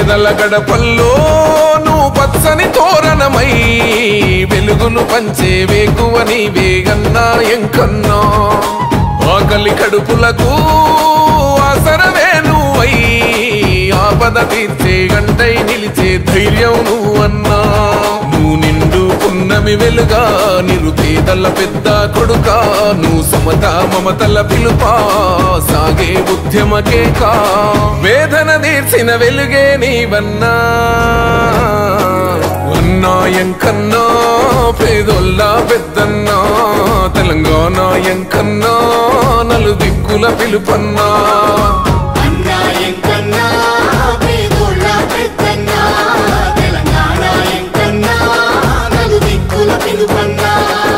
పేదల గడపల్లో నువ్వు పచ్చని తోరణమై వెలుగును పంచే వేకువ నీవే అన్నా ఎంకన్నా ఆకలి కడుపులకు ఆసరవే నువ్వై ఆపద తీర్చే గంటై నిలిచే ధైర్యం నువ్వన్నా నువ్వు నిండు పున్నమి వెలుగా నిరుపేదల పెద్ద కొడుక నువ్వు సమత మమతల పిలుపా సాగే ఉద్యమకే కా వేదన తీర్చిన వెలుగే నీవన్నా అన్నాయంకన్నా పేదొల్ల పెద్దన్నా తెలంగాణ ఎంకన్నా నలు దిక్కుల పిలుపన్నా అన్నా ఎంకన్నా పేదోళ్ళ పెద్దన్నా తెలంగాణ ఎంకన్నా నలు దిక్కుల పిలుపన్నా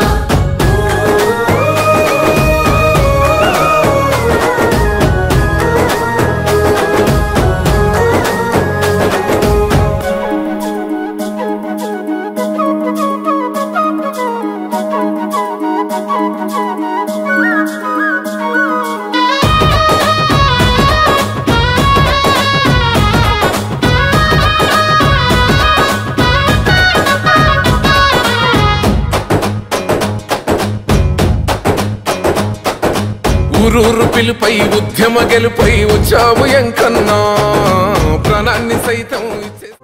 ఊరూరు పిలుపై ఉద్యమ గెలుపై వచ్చావు ఎంకన్నా ప్రాణాన్ని సైతం ఇచ్చే